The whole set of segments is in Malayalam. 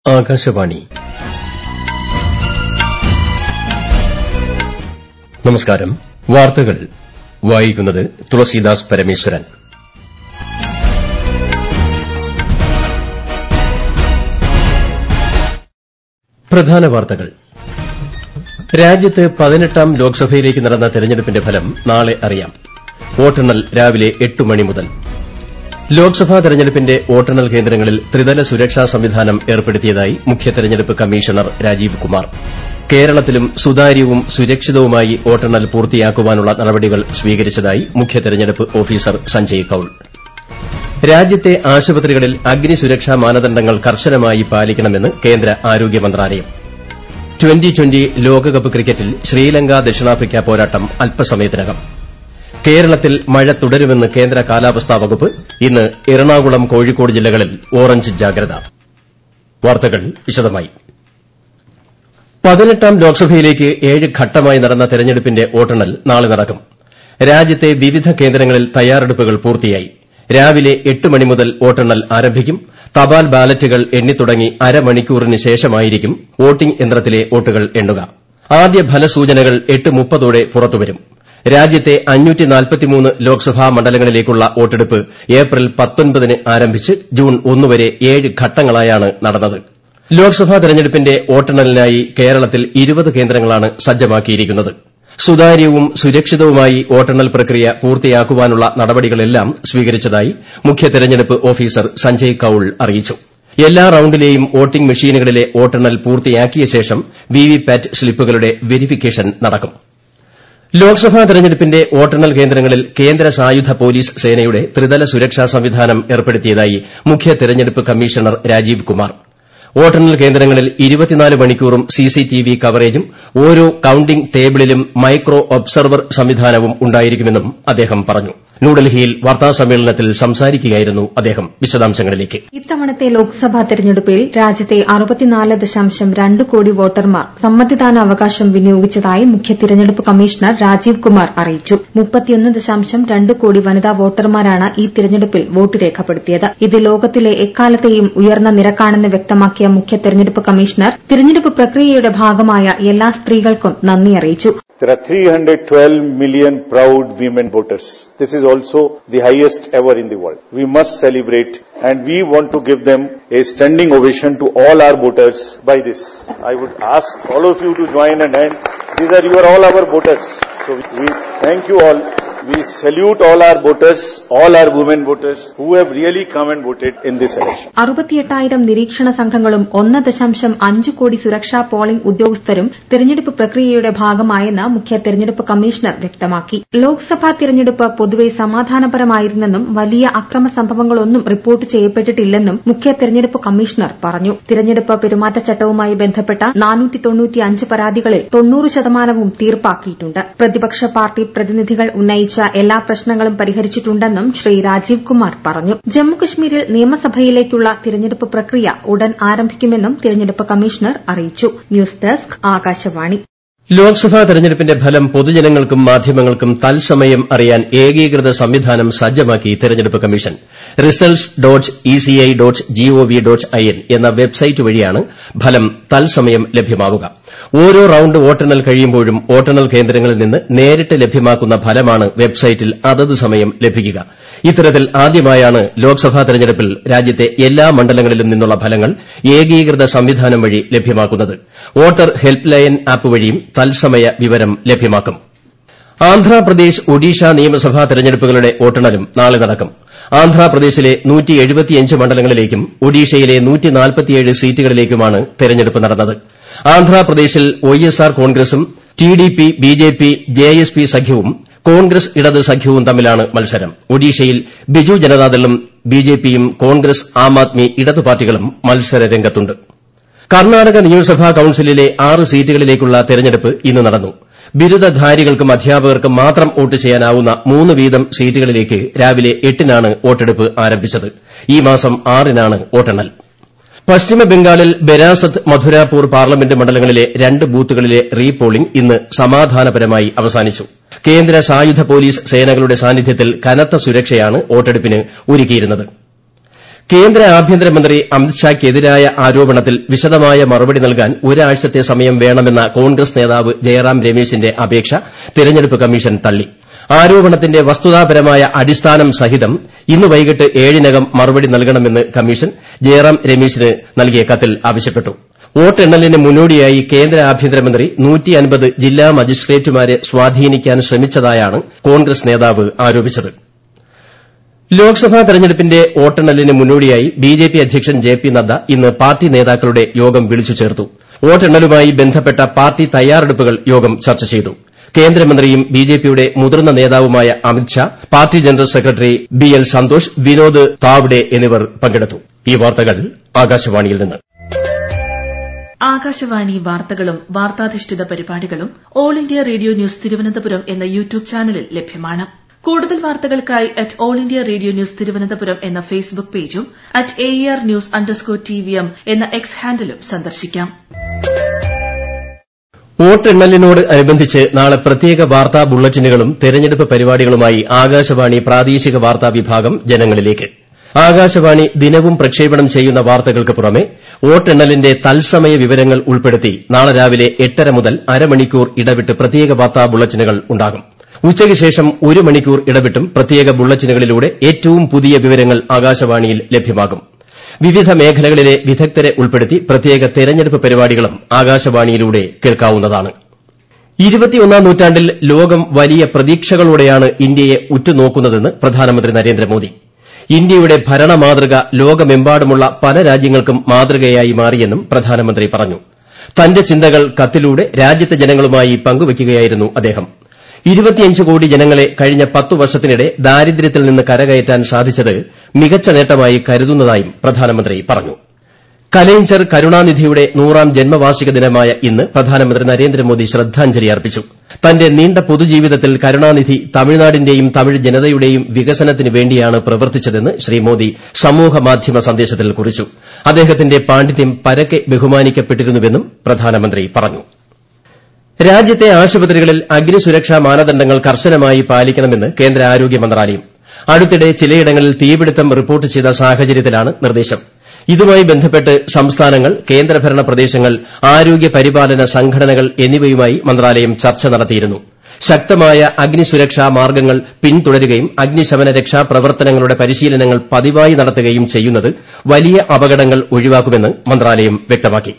ആകാശവാണി നമസ്കാരം വാർത്തകൾ വായിക്കുന്നത് തുളസീദാസ് പരമേശ്വരൻ പ്രധാന വാർത്തകൾ രാജ്യത്ത് പതിനെട്ടാം ലോക്സഭയിലേക്ക് നടന്ന തെരഞ്ഞെടുപ്പിന്റെ ഫലം നാളെ അറിയാം വോട്ടെണ്ണൽ രാവിലെ എട്ട് മണി മുതൽ ലോക്സഭാ തെരഞ്ഞെടുപ്പിന്റെ വോട്ടെണ്ണൽ കേന്ദ്രങ്ങളിൽ ത്രിതല സുരക്ഷാ സംവിധാനം ഏർപ്പെടുത്തിയതായി മുഖ്യ തെരഞ്ഞെടുപ്പ് കമ്മീഷണർ രാജീവ് കുമാർ കേരളത്തിലും സുതാര്യവും സുരക്ഷിതവുമായി വോട്ടെണ്ണൽ പൂർത്തിയാക്കുവാനുള്ള നടപടികൾ സ്വീകരിച്ചതായി മുഖ്യ തെരഞ്ഞെടുപ്പ് ഓഫീസർ സഞ്ജയ് കൌൾ രാജ്യത്തെ ആശുപത്രികളിൽ അഗ്നിസുരക്ഷാ മാനദണ്ഡങ്ങൾ കർശനമായി പാലിക്കണമെന്ന് കേന്ദ്ര ആരോഗ്യ മന്ത്രാലയം ട്വന്റി ട്വന്റി ലോകകപ്പ് ക്രിക്കറ്റിൽ ശ്രീലങ്ക ദക്ഷിണാഫ്രിക്ക പോരാട്ടം അല്പസമയത്തിനകം കേരളത്തിൽ മഴ തുടരുമെന്ന് കേന്ദ്ര കാലാവസ്ഥാ വകുപ്പ് ഇന്ന് എറണാകുളം കോഴിക്കോട് ജില്ലകളിൽ ഓറഞ്ച് ജാഗ്രത വാർത്തകൾ വിശദമായി പതിനെട്ടാം ലോക്സഭയിലേക്ക് ഏഴ് ഘട്ടമായി നടന്ന തെരഞ്ഞെടുപ്പിന്റെ വോട്ടെണ്ണൽ നാളെ നടക്കും രാജ്യത്തെ വിവിധ കേന്ദ്രങ്ങളിൽ തയ്യാറെടുപ്പുകൾ പൂർത്തിയായി രാവിലെ എട്ട് മണി മുതൽ വോട്ടെണ്ണൽ ആരംഭിക്കും തപാൽ ബാലറ്റുകൾ എണ്ണിത്തുടങ്ങി അരമണിക്കൂറിന് ശേഷമായിരിക്കും വോട്ടിംഗ് യന്ത്രത്തിലെ വോട്ടുകൾ എണ്ണുക ആദ്യ ഫലസൂചനകൾ എട്ട് മുപ്പതോടെ പുറത്തുവരും രാജ്യത്തെ ലോക്സഭാ മണ്ഡലങ്ങളിലേക്കുള്ള വോട്ടെടുപ്പ് ഏപ്രിൽ പത്തൊൻപതിന് ആരംഭിച്ച് ജൂൺ ഒന്ന് വരെ ഏഴ് ഘട്ടങ്ങളായാണ് നടന്നത് ലോക്സഭാ തെരഞ്ഞെടുപ്പിന്റെ വോട്ടെണ്ണലിനായി കേരളത്തിൽ ഇരുപത് കേന്ദ്രങ്ങളാണ് സജ്ജമാക്കിയിരിക്കുന്നത് സുതാര്യവും സുരക്ഷിതവുമായി വോട്ടെണ്ണൽ പ്രക്രിയ പൂർത്തിയാക്കുവാനുള്ള നടപടികളെല്ലാം സ്വീകരിച്ചതായി മുഖ്യ തെരഞ്ഞെടുപ്പ് ഓഫീസർ സഞ്ജയ് കൌൾ അറിയിച്ചു എല്ലാ റൌണ്ടിലെയും വോട്ടിംഗ് മെഷീനുകളിലെ വോട്ടെണ്ണൽ പൂർത്തിയാക്കിയ ശേഷം വിവിപാറ്റ് സ്ലിപ്പുകളുടെ വെരിഫിക്കേഷൻ നടക്കും ലോക്സഭാ തെരഞ്ഞെടുപ്പിന്റെ വോട്ടെണ്ണൽ കേന്ദ്രങ്ങളിൽ കേന്ദ്ര സായുധ പോലീസ് സേനയുടെ ത്രിതല സുരക്ഷാ സംവിധാനം ഏർപ്പെടുത്തിയതായി മുഖ്യ തെരഞ്ഞെടുപ്പ് കമ്മീഷണർ രാജീവ് കുമാർ വോട്ടെണ്ണൽ കേന്ദ്രങ്ങളിൽ മണിക്കൂറും സിസിടിവി കവറേജും ഓരോ കൌണ്ടിംഗ് ടേബിളിലും മൈക്രോ ഒബ്സർവർ സംവിധാനവും ഉണ്ടായിരിക്കുമെന്നും അദ്ദേഹം പറഞ്ഞു ന്യൂഡൽഹിയിൽ വാർത്താസമ്മേളനത്തിൽ സംസാരിക്കുകയായിരുന്നു അദ്ദേഹം വിശദാംശങ്ങളിലേക്ക് ഇത്തവണത്തെ ലോക്സഭാ തെരഞ്ഞെടുപ്പിൽ രാജ്യത്തെ അറുപത്തിനാല് ദശാംശം രണ്ട് കോടി വോട്ടർമാർ സമ്മതിദാനാവകാശം വിനിയോഗിച്ചതായി മുഖ്യ തിരഞ്ഞെടുപ്പ് കമ്മീഷണർ രാജീവ് കുമാർ അറിയിച്ചു മുപ്പത്തിയൊന്ന് ദശാംശം രണ്ട് കോടി വനിതാ വോട്ടർമാരാണ് ഈ തിരഞ്ഞെടുപ്പിൽ വോട്ട് രേഖപ്പെടുത്തിയത് ഇത് ലോകത്തിലെ എക്കാലത്തെയും ഉയർന്ന നിരക്കാണെന്ന് വ്യക്തമാക്കിയ മുഖ്യ തെരഞ്ഞെടുപ്പ് കമ്മീഷണർ തിരഞ്ഞെടുപ്പ് പ്രക്രിയയുടെ ഭാഗമായ എല്ലാ സ്ത്രീകൾക്കും നന്ദി അറിയിച്ചു There are 312 million proud women voters. This is also the highest ever in the world. We must celebrate and we want to give them a standing ovation to all our voters by this. I would ask all of you to join and hand. These are you are all our voters. So we thank you all. We salute all our voters, all our women voters who have really come and voted in this election. അറുപത്തിയെട്ടായിരം നിരീക്ഷണ സംഘങ്ങളും ഒന്ന് ദശാംശം അഞ്ച് കോടി സുരക്ഷാ പോളിംഗ് ഉദ്യോഗസ്ഥരും തിരഞ്ഞെടുപ്പ് പ്രക്രിയയുടെ ഭാഗമായെന്ന് മുഖ്യ തെരഞ്ഞെടുപ്പ് കമ്മീഷണർ വ്യക്തമാക്കി ലോക്സഭാ തിരഞ്ഞെടുപ്പ് പൊതുവെ സമാധാനപരമായിരുന്നെന്നും വലിയ അക്രമ സംഭവങ്ങളൊന്നും റിപ്പോർട്ട് ചെയ്യപ്പെട്ടിട്ടില്ലെന്നും മുഖ്യ തെരഞ്ഞെടുപ്പ് കമ്മീഷണർ പറഞ്ഞു തിരഞ്ഞെടുപ്പ് പെരുമാറ്റച്ചട്ടവുമായി ബന്ധപ്പെട്ട പരാതികളിൽ തൊണ്ണൂറ് ശതമാനവും തീർപ്പാക്കിയിട്ടുണ്ട് പ്രതിപക്ഷ പാർട്ടി പ്രതിനിധികൾ ഉന്നയിച്ച എല്ലാ പ്രശ്നങ്ങളും പരിഹരിച്ചിട്ടുണ്ടെന്നും ശ്രീ രാജീവ് കുമാർ പറഞ്ഞു ജമ്മുകശ്മീരിൽ നിയമസഭയിലേക്കുള്ള തിരഞ്ഞെടുപ്പ് പ്രക്രിയ ഉടൻ ആരംഭിക്കുമെന്നും തിരഞ്ഞെടുപ്പ് കമ്മീഷണർ അറിയിച്ചു ന്യൂസ് ഡെസ്ക് ആകാശവാണി ലോക്സഭാ തെരഞ്ഞെടുപ്പിന്റെ ഫലം പൊതുജനങ്ങൾക്കും മാധ്യമങ്ങൾക്കും തത്സമയം അറിയാൻ ഏകീകൃത സംവിധാനം സജ്ജമാക്കി തെരഞ്ഞെടുപ്പ് commission results dot ECI dot GOV dot IN എന്ന വെബ്സൈറ്റ് വഴിയാണ് ഫലം തത്സമയം ലഭ്യമാവുക ഓരോ റൌണ്ട് വോട്ടെണ്ണൽ കഴിയുമ്പോഴും വോട്ടെണ്ണൽ കേന്ദ്രങ്ങളിൽ നിന്ന് നേരിട്ട് ലഭ്യമാക്കുന്ന ഫലമാണ് വെബ്സൈറ്റിൽ അതത് സമയം ലഭിക്കുക ഇത്തരത്തിൽ ആദ്യമായാണ് ലോക്സഭാ തെരഞ്ഞെടുപ്പിൽ രാജ്യത്തെ എല്ലാ മണ്ഡലങ്ങളിലും നിന്നുള്ള ഫലങ്ങൾ ഏകീകൃത സംവിധാനം വഴി ലഭ്യമാക്കുന്നത് വോട്ടർ ഹെൽപ്പ് ലൈൻ ആപ്പ് വഴിയും തത്സമയ വിവരം ലഭ്യമാക്കും ആന്ധ്രാപ്രദേശ് ഒഡീഷ നിയമസഭാ തെരഞ്ഞെടുപ്പുകളുടെ വോട്ടെണ്ണലും നാളെ നടക്കും ആന്ധ്രാപ്രദേശിലെ മണ്ഡലങ്ങളിലേക്കും ഒഡീഷയിലെ സീറ്റുകളിലേക്കുമാണ് തെരഞ്ഞെടുപ്പ് നടന്നത് ആന്ധ്രാപ്രദേശിൽ വൈഎസ്ആർ കോൺഗ്രസും ടിഡിപി ബിജെപി ജെഎസ്പി സഖ്യവും കോൺഗ്രസ് ഇടത് സഖ്യവും തമ്മിലാണ് മത്സരം ഒഡീഷയിൽ ബിജു ജനതാദളും ബിജെപിയും കോൺഗ്രസ് ആം ആദ്മി ഇടത് പാർട്ടികളും മത്സര രംഗത്തുണ്ട് കർണാടക നിയമസഭാ കൌൺസിലിലെ ആറ് സീറ്റുകളിലേക്കുള്ള തെരഞ്ഞെടുപ്പ് ഇന്ന് നടന്നു ബിരുദധാരികൾക്കും അധ്യാപകർക്കും മാത്രം വോട്ട് ചെയ്യാനാവുന്ന മൂന്ന് വീതം സീറ്റുകളിലേക്ക് രാവിലെ എട്ടിനാണ് വോട്ടെടുപ്പ് ആരംഭിച്ചത് ഈ മാസം ആറിനാണ് വോട്ടെണ്ണൽ പശ്ചിമബംഗാളിൽ ബരാസത്ത് മധുരാപൂർ പാർലമെന്റ് മണ്ഡലങ്ങളിലെ രണ്ട് ബൂത്തുകളിലെ റീ പോളിംഗ് ഇന്ന് സമാധാനപരമായി അവസാനിച്ചു കേന്ദ്ര സായുധ പോലീസ് സേനകളുടെ സാന്നിധ്യത്തിൽ കനത്ത സുരക്ഷയാണ് വോട്ടെടുപ്പിന് ഒരുക്കിയിരുന്നത് കേന്ദ്ര ആഭ്യന്തരമന്ത്രി അമിത്ഷായ്ക്കെതിരായ ആരോപണത്തിൽ വിശദമായ മറുപടി നൽകാൻ ഒരാഴ്ചത്തെ സമയം വേണമെന്ന കോൺഗ്രസ് നേതാവ് ജയറാം രമേശിന്റെ അപേക്ഷ തെരഞ്ഞെടുപ്പ് കമ്മീഷൻ തള്ളി ആരോപണത്തിന്റെ വസ്തുതാപരമായ അടിസ്ഥാനം സഹിതം ഇന്ന് വൈകിട്ട് ഏഴിനകം മറുപടി നൽകണമെന്ന് കമ്മീഷൻ ജയറാം രമേശിന് നൽകിയ കത്തിൽ ആവശ്യപ്പെട്ടു വോട്ടെണ്ണലിന് മുന്നോടിയായി കേന്ദ്ര ആഭ്യന്തരമന്ത്രി ജില്ലാ മജിസ്ട്രേറ്റുമാരെ സ്വാധീനിക്കാൻ ശ്രമിച്ചതായാണ് കോൺഗ്രസ് നേതാവ് ആരോപിച്ചത് ലോക്സഭാ തെരഞ്ഞെടുപ്പിന്റെ വോട്ടെണ്ണലിന് മുന്നോടിയായി ബിജെപി അധ്യക്ഷൻ ജെ പി നദ്ദ ഇന്ന് പാർട്ടി നേതാക്കളുടെ യോഗം വിളിച്ചു ചേർത്തു വോട്ടെണ്ണലുമായി ബന്ധപ്പെട്ട പാർട്ടി തയ്യാറെടുപ്പുകൾ യോഗം ചർച്ച ചെയ്തു കേന്ദ്രമന്ത്രിയും ബിജെപിയുടെ മുതിർന്ന നേതാവുമായ Amit Shah party general secretary B L Santhosh Vinod Tawde എന്നിവർ പങ്കെടുത്തു ഈ വാർത്തകൾ ആകാശവാണിയിൽ നിന്ന് ആകാശവാണി വാർത്തകളും വാർത്താധിഷ്ഠിത പരിപാടികളും all India radio news Thiruvananthapuram എന്ന യൂട്യൂബ് ചാനലിൽ ലഭ്യമാണ് കൂടുതൽ വാർത്തകൾക്കായി at all India radio news Thiruvananthapuram എന്ന ഫേസ്ബുക്ക് പേജും at A R news underscore T V M എന്ന എക്സ് ഹാൻഡിലും സന്ദർശിക്കാം വോട്ടെണ്ണലിനോട് അനുബന്ധിച്ച് നാളെ പ്രത്യേക വാർത്താ ബുള്ളറ്റിനുകളും തെരഞ്ഞെടുപ്പ് പരിപാടികളുമായി ആകാശവാണി പ്രാദേശിക വാർത്താ വിഭാഗം ജനങ്ങളിലേക്ക് ആകാശവാണി ദിനവും പ്രക്ഷേപണം ചെയ്യുന്ന വാർത്തകൾക്ക് പുറമെ വോട്ടെണ്ണലിന്റെ തത്സമയ വിവരങ്ങൾ ഉൾപ്പെടുത്തി നാളെ രാവിലെ എട്ടര മുതൽ അരമണിക്കൂർ ഇടവിട്ട് പ്രത്യേക വാർത്താ ബുള്ളറ്റിനുകൾ ഉണ്ടാകും ഉച്ചയ്ക്ക് ശേഷം ഒരു മണിക്കൂർ ഇടവിട്ടും പ്രത്യേക ബുള്ളറ്റിനുകളിലൂടെ ഏറ്റവും പുതിയ വിവരങ്ങൾ ആകാശവാണിയിൽ ലഭ്യമാകും വിവിധ മേഖലകളിലെ വിദഗ്ധരെ ഉൾപ്പെടുത്തി പ്രത്യേക തെരഞ്ഞെടുപ്പ് പരിപാടികളും ആകാശവാണിയിലൂടെ കേൾക്കാവുന്നതാണ് ഇരുപത്തിയൊന്നാം നൂറ്റാണ്ടിൽ ലോകം വലിയ പ്രതീക്ഷകളോടെയാണ് ഇന്ത്യയെ ഉറ്റുനോക്കുന്നതെന്ന് പ്രധാനമന്ത്രി നരേന്ദ്രമോദി ഇന്ത്യയുടെ ഭരണ മാതൃക ലോകമെമ്പാടുമുള്ള പല രാജ്യങ്ങൾക്കും മാതൃകയായി മാറിയെന്നും പ്രധാനമന്ത്രി പറഞ്ഞു തന്റെ ചിന്തകൾ കത്തിലൂടെ രാജ്യത്തെ ജനങ്ങളുമായി പങ്കുവയ്ക്കുകയായിരുന്നു അദ്ദേഹം ഇരുപത്തിയഞ്ച് കോടി ജനങ്ങളെ കഴിഞ്ഞ പത്തു വർഷത്തിനിടെ ദാരിദ്ര്യത്തിൽ നിന്ന് കരകയറ്റാൻ സാധിച്ചത് മികച്ച നേട്ടമായി കരുതുന്നതായും പ്രധാനമന്ത്രി പറഞ്ഞു കലൈഞ്ചർ കരുണാനിധിയുടെ നൂറാം ജന്മവാർഷിക ദിനമായ ഇന്ന് പ്രധാനമന്ത്രി നരേന്ദ്രമോദി ശ്രദ്ധാഞ്ജലി അർപ്പിച്ചു തന്റെ നീണ്ട പൊതുജീവിതത്തിൽ കരുണാനിധി തമിഴ്നാടിന്റെയും തമിഴ് ജനതയുടെയും വികസനത്തിന് വേണ്ടിയാണ് പ്രവർത്തിച്ചതെന്ന് ശ്രീ മോദി സമൂഹമാധ്യമ സന്ദേശത്തിൽ കുറിച്ചു അദ്ദേഹത്തിന്റെ പാണ്ഡിത്യം പരക്കെ ബഹുമാനിക്കപ്പെട്ടിരുന്നുവെന്നും പ്രധാനമന്ത്രി പറഞ്ഞു രാജ്യത്തെ ആശുപത്രികളിൽ അഗ്നിസുരക്ഷാ മാനദണ്ഡങ്ങൾ കർശനമായി പാലിക്കണമെന്ന് കേന്ദ്ര ആരോഗ്യ മന്ത്രാലയം അടുത്തിടെ ചിലയിടങ്ങളിൽ തീപിടുത്തം റിപ്പോർട്ട് ചെയ്ത സാഹചര്യത്തിലാണ് നിർദ്ദേശം ഇതുമായി ബന്ധപ്പെട്ട് സംസ്ഥാനങ്ങൾ കേന്ദ്രഭരണ പ്രദേശങ്ങൾ ആരോഗ്യ പരിപാലന സംഘടനകൾ എന്നിവയുമായി മന്ത്രാലയം ചർച്ച നടത്തിയിരുന്നു ശക്തമായ അഗ്നിസുരക്ഷാ മാർഗ്ഗങ്ങൾ പിന്തുടരുകയും അഗ്നിശമന രക്ഷാ പ്രവർത്തനങ്ങളുടെ പരിശീലനങ്ങൾ പതിവായി നടത്തുകയും ചെയ്യുന്നത് വലിയ അപകടങ്ങൾ ഒഴിവാക്കുമെന്ന് മന്ത്രാലയം വ്യക്തമാക്കി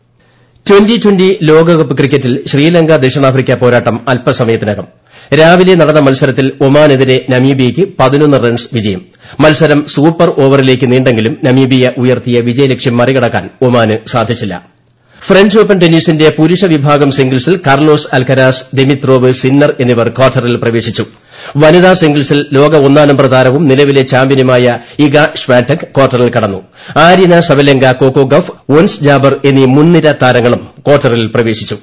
ട്വന്റി ട്വന്റി ലോകകപ്പ് ക്രിക്കറ്റിൽ ശ്രീലങ്ക ദക്ഷിണാഫ്രിക്ക പോരാട്ടം അല്പസമയത്തിനകം രാവിലെ നടന്ന മത്സരത്തിൽ ഒമാനെതിരെ നമീബിയയ്ക്ക് പതിനൊന്ന് റൺസ് വിജയം മത്സരം സൂപ്പർ ഓവറിലേക്ക് നീണ്ടെങ്കിലും നമീബിയ ഉയർത്തിയ വിജയലക്ഷ്യം മറികടക്കാൻ ഒമാന് സാധിച്ചില്ല ഫ്രഞ്ച് ഓപ്പൺ ടെന്നീസിന്റെ പുരുഷ വിഭാഗം സിംഗിൾസിൽ കാർലോസ് അൽക്കരാസ് ഡെമിത്രോവ് സിന്നർ എന്നിവർ ക്വാർട്ടറിൽ പ്രവേശിച്ചു വനിതാ സിംഗിൾസിൽ ലോക ഒന്നാം നമ്പർ താരവും നിലവിലെ ചാമ്പ്യനുമായ ഇഗ ഷ്വാറ്റക് ക്വാർട്ടറിൽ കടന്നു Aryna Sabalenka Coco Gauff Ons Jabeur എന്നീ മുൻനിര താരങ്ങളും ക്വാർട്ടറിൽ പ്രവേശിച്ചു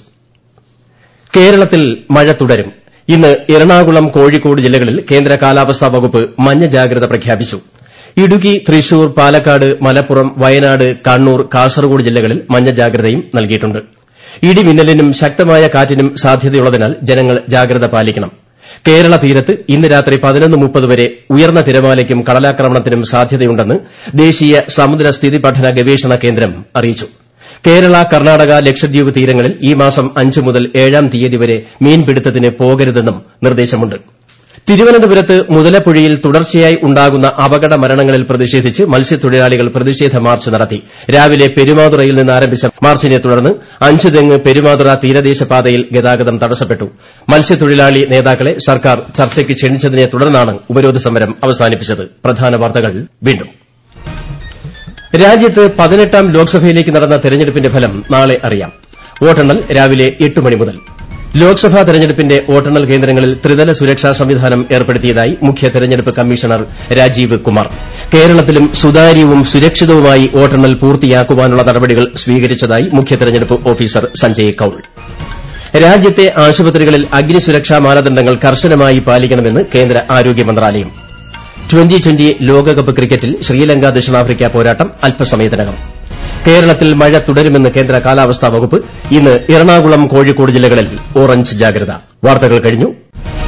കേരളത്തിൽ മഴ തുടരും ഇന്ന് എറണാകുളം കോഴിക്കോട് ജില്ലകളിൽ കേന്ദ്ര കാലാവസ്ഥാ വകുപ്പ് മഞ്ഞ ജാഗ്രത പ്രഖ്യാപിച്ചു ഇടുക്കി തൃശൂർ പാലക്കാട് മലപ്പുറം വയനാട് കണ്ണൂർ കാസർഗോഡ് ജില്ലകളിൽ മഞ്ഞ ജാഗ്രതയും നൽകിയിട്ടുണ്ട് ഇടിമിന്നലിനും ശക്തമായ കാറ്റിനും സാധ്യതയുള്ളതിനാൽ ജനങ്ങൾ ജാഗ്രത പാലിക്കണം കേരള തീരത്ത് ഇന്ന് രാത്രി പതിനൊന്ന് മുപ്പത് വരെ ഉയർന്ന തിരമാലയ്ക്കും കടലാക്രമണത്തിനും സാധ്യതയുണ്ടെന്ന് ദേശീയ സമുദ്ര സ്ഥിതി പഠന ഗവേഷണ കേന്ദ്രം അറിയിച്ചു കേരള കർണാടക ലക്ഷദ്വീപ് തീരങ്ങളിൽ ഈ മാസം അഞ്ച് മുതൽ ഏഴാം തീയതി വരെ മീൻപിടുത്തത്തിന് പോകരുതെന്നും നിർദ്ദേശമുണ്ട് തിരുവനന്തപുരത്ത് മുതലപ്പുഴയിൽ തുടർച്ചയായി ഉണ്ടാകുന്ന അപകട മരണങ്ങളിൽ പ്രതിഷേധിച്ച് മത്സ്യത്തൊഴിലാളികൾ പ്രതിഷേധ മാർച്ച് നടത്തി രാവിലെ പെരുമാതുറയിൽ നിന്ന് ആരംഭിച്ച മാർച്ചിനെ തുടർന്ന് അഞ്ചുതെങ്ങ് പെരുമാതുറ തീരദേശ പാതയിൽ ഗതാഗതം തടസ്സപ്പെട്ടു മത്സ്യത്തൊഴിലാളി നേതാക്കളെ സർക്കാർ ചർച്ചയ്ക്ക് ക്ഷണിച്ചതിനെ തുടർന്നാണ് ഉപരോധ സമരം അവസാനിപ്പിച്ചത് പ്രധാന വാർത്തകൾ വീണ്ടും രാജ്യത്ത് പതിനെട്ടാം ലോക്സഭയിലേക്ക് നടന്ന തെരഞ്ഞെടുപ്പിന്റെ ഫലം നാളെ അറിയാം വോട്ടെണ്ണൽ രാവിലെ എട്ട് മണി മുതൽ ലോക്സഭാ തെരഞ്ഞെടുപ്പിന്റെ വോട്ടെണ്ണൽ കേന്ദ്രങ്ങളിൽ ത്രിതല സുരക്ഷാ സംവിധാനം ഏർപ്പെടുത്തിയതായി മുഖ്യ തെരഞ്ഞെടുപ്പ് കമ്മീഷണർ രാജീവ് കുമാർ കേരളത്തിലും സുതാര്യവും സുരക്ഷിതവുമായി വോട്ടെണ്ണൽ പൂർത്തിയാക്കുവാനുള്ള നടപടികൾ സ്വീകരിച്ചതായി മുഖ്യ തെരഞ്ഞെടുപ്പ് ഓഫീസർ സഞ്ജയ് കൌൾ രാജ്യത്തെ ആശുപത്രികളിൽ അഗ്നിസുരക്ഷാ മാനദണ്ഡങ്ങൾ കർശനമായി പാലിക്കണമെന്ന് കേന്ദ്ര ആരോഗ്യ മന്ത്രാലയം ട്വന്റി ട്വന്റി ലോകകപ്പ് ക്രിക്കറ്റിൽ ശ്രീലങ്ക ദക്ഷിണാഫ്രിക്ക പോരാട്ടം അല്പസമയത്തിനകം കേരളത്തിൽ മഴ തുടരുമെന്ന് കേന്ദ്ര കാലാവസ്ഥാ വകുപ്പ് ഇന്ന് എറണാകുളം കോഴിക്കോട് ജില്ലകളിൽ ഓറഞ്ച് ജാഗ്രത വാർത്തകൾ കഴിഞ്ഞു